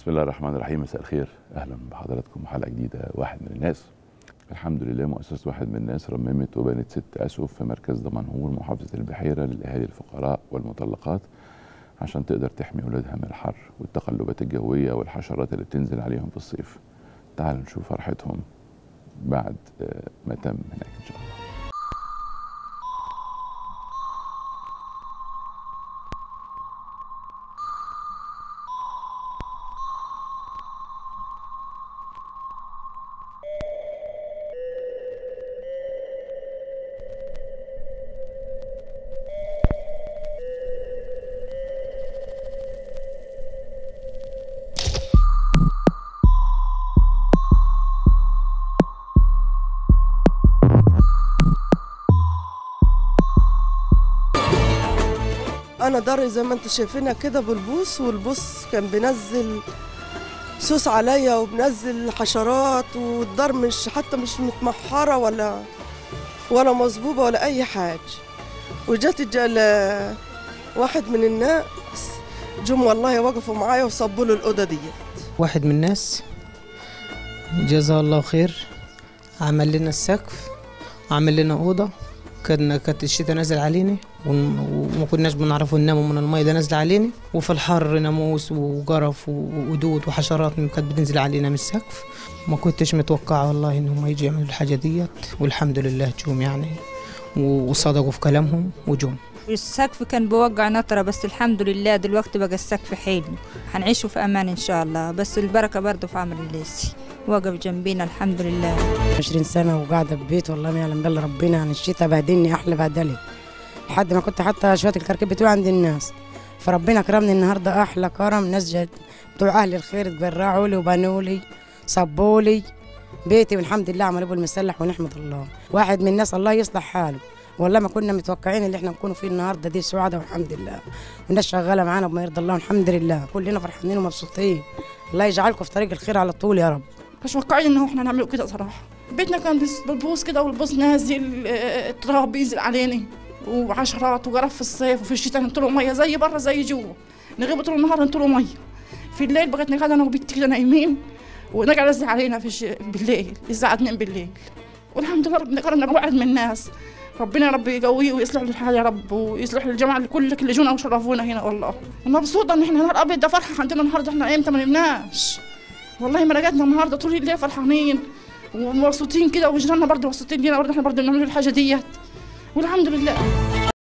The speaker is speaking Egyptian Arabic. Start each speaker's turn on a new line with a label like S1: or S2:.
S1: بسم الله الرحمن الرحيم مساء الخير اهلا بحضراتكم حلقه جديده واحد من الناس الحمد لله مؤسسه واحد من الناس رممت وبنت ست اسقف في مركز دمنهور محافظه البحيره للاهالي الفقراء والمطلقات عشان تقدر تحمي اولادها من الحر والتقلبات الجويه والحشرات اللي بتنزل عليهم في الصيف تعالوا نشوف فرحتهم بعد آه، ما تم هناك ان شاء الله
S2: انا داري زي ما انتم شايفينها كده بالبوس والبوس كان بينزل سوس عليا وبنزل حشرات والدار مش حتى مش متمحرة ولا ولا مظبوبة ولا أي حاجة وجات الجل واحد من الناس جم والله وقفوا معايا وصبوا له الأوضة ديت
S3: واحد من الناس جزاه الله خير عمل لنا السقف عمل لنا أوضة كان كانت الشتاء نازل علينا ون- وما كناش بنعرف ننام من المية ده نازل علينا وفي الحر ناموس وجرف و- ودود وحشرات كانت بتنزل علينا من السقف ما كنتش متوقعة والله إنهم يجي يعملوا الحاجة ديت والحمد لله جم يعني و- وصدقوا في كلامهم وجم
S4: السقف كان بوجع نطرة بس الحمد لله دلوقتي بقى السقف حلو هنعيشه في أمان إن شاء الله بس البركة برضه في عمل الليسي وقف جنبينا الحمد لله
S5: 20 سنة وقاعدة في بيت والله ما يعلم بالله ربنا عن الشتاء بهدلني أحلى بهدلة لحد ما كنت حتى شوية الكركب بتوعي عند الناس فربنا كرمني النهاردة أحلى كرم ناس جد بتوع أهل الخير تبرعوا لي وبنوا لي صبوا لي بيتي والحمد لله عملوا بالمسلح ونحمد الله واحد من الناس الله يصلح حاله والله ما كنا متوقعين اللي احنا نكونوا فيه النهارده دي سعاده والحمد لله والناس شغاله معانا بما يرضي الله والحمد لله كلنا فرحانين ومبسوطين الله يجعلكم في طريق الخير على طول يا رب
S6: مش متوقعين ان احنا نعمله كده صراحه بيتنا كان بس- بالبوس كده والبوس نازل آه، التراب بينزل علينا وعشرات وجرف في الصيف وفي الشتاء نطلعوا ميه زي بره زي جوه نغيب طول النهار نطلعوا ميه في الليل بقيت نقعد انا وبنتي كده نايمين ونقعد نزل علينا في الش... بالليل الساعه 2 بالليل والحمد لله ربنا كرمنا بوعد من الناس ربنا يا رب يقويه ويصلح له الحال يا رب ويصلح للجماعه الكل اللي جونا وشرفونا هنا والله مبسوطه ان احنا نهار ابيض ده فرحه عندنا النهارده احنا امتى ما نمناش والله ما رجعنا النهارده طول الليل فرحانين ومبسوطين كده وجيراننا برضه مبسوطين لينا برضه احنا برضه بنعمل الحاجه ديت والحمد لله